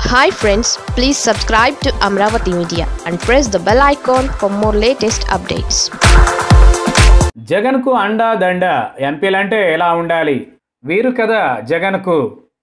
hi friends please subscribe to Amaravati media and press the bell icon for more latest updates జగన్కు అండా దండ ఎంపీలంటే ఎలా ఉండాలి వీరు కదా జగన్కు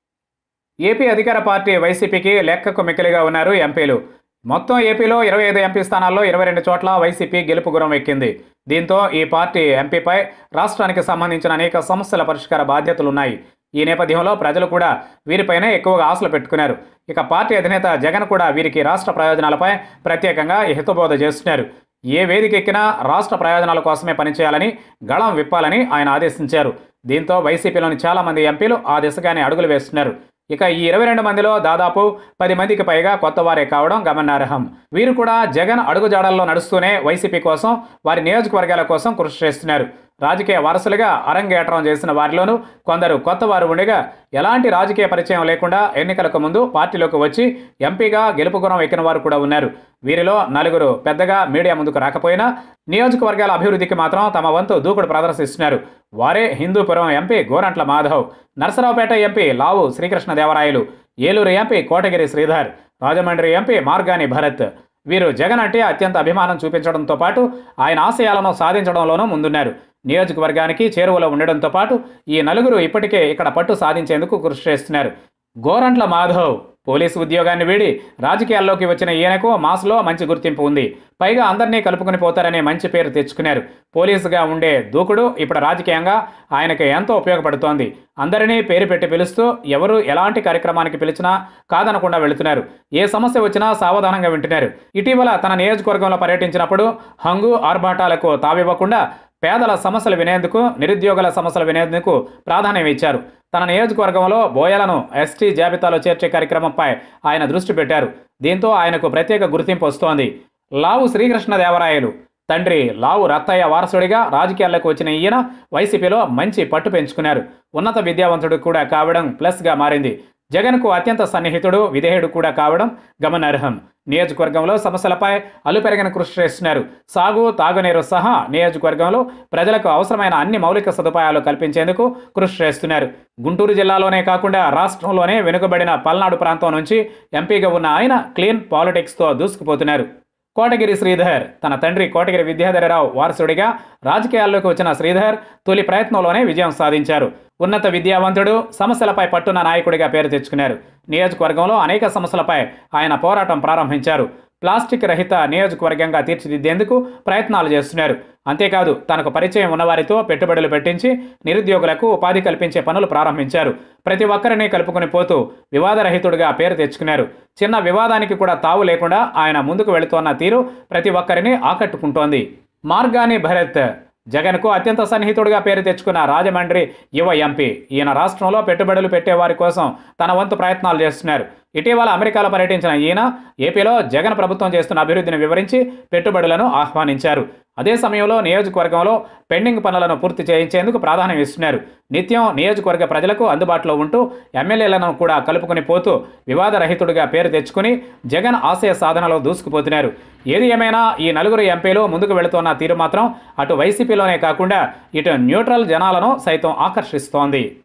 ఏపీ అధికార పార్టీ వైసీపీకి లెక్కకు మిక్కిలిగా ఉన్నారు ఎంపీలు మొత్తం ఏపీలో ఇరవై ఐదు ఎంపీ స్థానాల్లో ఇరవై రెండు చోట్ల వైసీపీ గెలుపు గురం ఎక్కింది దీంతో ఈ పార్టీ ఎంపీపై రాష్ట్రానికి సంబంధించిన అనేక సమస్యల పరిష్కార బాధ్యతలున్నాయి ఈ నేపథ్యంలో ప్రజలు కూడా వీరిపైనే ఎక్కువగా ఆశలు పెట్టుకున్నారు ఇక పార్టీ అధినేత జగన్ కూడా వీరికి రాష్ట్ర ప్రయోజనాలపై ప్రత్యేకంగా హితబోధ చేస్తున్నారు ఏ వేదిక ఎక్కినా రాష్ట్ర ప్రయోజనాల కోసమే పనిచేయాలని గళం విప్పాలని ఆయన ఆదేశించారు దీంతో వైసీపీలోని చాలామంది ఎంపీలు ఆ దిశగానే అడుగులు వేస్తున్నారు ఇక ఈ ఇరవై రెండు మందిలో దాదాపు పది మందికి పైగా కొత్త వారే కావడం గమనార్హం వీరు కూడా జగన్ అడుగుజాడల్లో నడుస్తూనే వైసీపీ కోసం వారి నియోజకవర్గాల కోసం కృషి చేస్తున్నారు రాజకీయ వారసులుగా అరంగేట్రం చేసిన వారిలోనూ కొందరు కొత్త వారు ఉండగా ఎలాంటి రాజకీయ పరిచయం లేకుండా ఎన్నికలకు ముందు పార్టీలోకి వచ్చి ఎంపీగా గెలుపు గుణం ఎక్కిన వారు కూడా ఉన్నారు వీరిలో నలుగురు పెద్దగా మీడియా ముందుకు రాకపోయినా నియోజకవర్గాల అభివృద్ధికి మాత్రం తమ వంతు దూకుడు ప్రదర్శిస్తున్నారు వారే Hindupur MP Gorantla Madhav Narasaraopet MP Lavu Srikrishnadevarayalu Eluru MP Kotagiri Sridhar Rajahmundry MP Margani Bharat వీరు జగన్ అంటే అత్యంత అభిమానం చూపించడంతో పాటు ఆయన ఆశయాలను సాధించడంలోనూ ముందున్నారు నియోజకవర్గానికి చేరువలో ఉండడంతో పాటు ఈ నలుగురు ఇప్పటికే ఇక్కడ పట్టు సాధించేందుకు కృషి చేస్తున్నారు గోరంట్ల మాధవ్ పోలీసు ఉద్యోగాన్ని వీడి రాజకీయాల్లోకి వచ్చిన ఈయనకు మాస్లో మంచి గుర్తింపు ఉంది పైగా అందరినీ కలుపుకొని పోతారనే మంచి పేరు తెచ్చుకున్నారు పోలీసుగా ఉండే దూకుడు ఇప్పుడు రాజకీయంగా ఆయనకు ఎంతో ఉపయోగపడుతోంది అందరినీ పేరు పెట్టి పిలుస్తూ ఎవరు ఎలాంటి కార్యక్రమానికి పిలిచినా కాదనకుండా వెళుతున్నారు ఏ సమస్య వచ్చినా సావధానంగా వింటున్నారు ఇటీవల తన నియోజకవర్గంలో పర్యటించినప్పుడు హంగు ఆర్భాటాలకు తావివ్వకుండా పేదల సమస్యలు వినేందుకు నిరుద్యోగుల సమస్యలు వినేందుకు ప్రాధాన్యం ఇచ్చారు తన నియోజకవర్గంలో బోయలను ఎస్టీ జాబితాలో చేర్చే కార్యక్రమంపై ఆయన దృష్టి పెట్టారు దీంతో ఆయనకు ప్రత్యేక గుర్తింపు వస్తోంది లావు శ్రీకృష్ణదేవరాయలు తండ్రి లావు రత్తయ్య వారసుడిగా రాజకీయాల్లోకి వచ్చిన ఈయన వైసీపీలో మంచి పట్టు పెంచుకున్నారు ఉన్నత విద్యావంతుడు కూడా కావడం ప్లస్గా మారింది జగన్కు అత్యంత సన్నిహితుడు విధేయుడు కూడా కావడం గమనార్హం నియోజకవర్గంలో సమస్యలపై అలుపెరగని కృషి చేస్తున్నారు సాగు తాగునీరు సహా నియోజకవర్గంలో ప్రజలకు అవసరమైన అన్ని మౌలిక సదుపాయాలు కల్పించేందుకు కృషి చేస్తున్నారు గుంటూరు జిల్లాలోనే కాకుండా రాష్ట్రంలోనే వెనుకబడిన పల్నాడు ప్రాంతం నుంచి ఎంపీగా ఉన్న ఆయన క్లీన్ పాలిటిక్స్తో దూసుకుపోతున్నారు కోటగిరి శ్రీధర్ తన తండ్రి కోటగిరి విద్యాధరరావు వారసుడిగా రాజకీయాల్లోకి వచ్చిన శ్రీధర్ తొలి ప్రయత్నంలోనే విజయం సాధించారు ఉన్నత విద్యావంతుడు సమస్యలపై పట్టున్న నాయకుడిగా పేరు తెచ్చుకున్నారు నియోజకవర్గంలో అనేక సమస్యలపై ఆయన పోరాటం ప్రారంభించారు ప్లాస్టిక్ రహిత నియోజకవర్గంగా తీర్చిదిద్దేందుకు ప్రయత్నాలు చేస్తున్నారు అంతేకాదు తనకు పరిచయం ఉన్నవారితో పెట్టుబడులు పెట్టించి నిరుద్యోగులకు ఉపాధి కల్పించే పనులు ప్రారంభించారు ప్రతి ఒక్కరిని కలుపుకొని పోతూ వివాదరహితుడిగా పేరు తెచ్చుకున్నారు చిన్న వివాదానికి కూడా తావు లేకుండా ఆయన ముందుకు వెళుతోన్న తీరు ప్రతి ఒక్కరిని ఆకట్టుకుంటోంది మార్గాని భరత్ జగన్కు అత్యంత సన్నిహితుడిగా పేరు తెచ్చుకున్న రాజమండ్రి యువ ఎంపీ ఈయన రాష్ట్రంలో పెట్టుబడులు పెట్టేవారి కోసం తన వంతు ప్రయత్నాలు చేస్తున్నారు ఇటీవల అమెరికాలో పర్యటించిన ఈయన ఏపీలో జగన్ ప్రభుత్వం చేస్తున్న అభివృద్ధిని వివరించి పెట్టుబడులను ఆహ్వానించారు అదే సమయంలో నియోజకవర్గంలో పెండింగ్ పనులను పూర్తి చేయించేందుకు ప్రాధాన్యం ఇస్తున్నారు నిత్యం నియోజకవర్గ ప్రజలకు అందుబాటులో ఉంటూ ఎమ్మెల్యేలను కూడా కలుపుకొని పోతూ వివాదరహితుడిగా పేరు తెచ్చుకుని జగన్ ఆశయ సాధనలో దూసుకుపోతున్నారు ఏది ఏమైనా ఈ నలుగురు ఎంపీలు ముందుకు వెళుతున్న తీరు మాత్రం అటు వైసీపీలోనే కాకుండా ఇటు న్యూట్రల్ జనాలను సైతం ఆకర్షిస్తోంది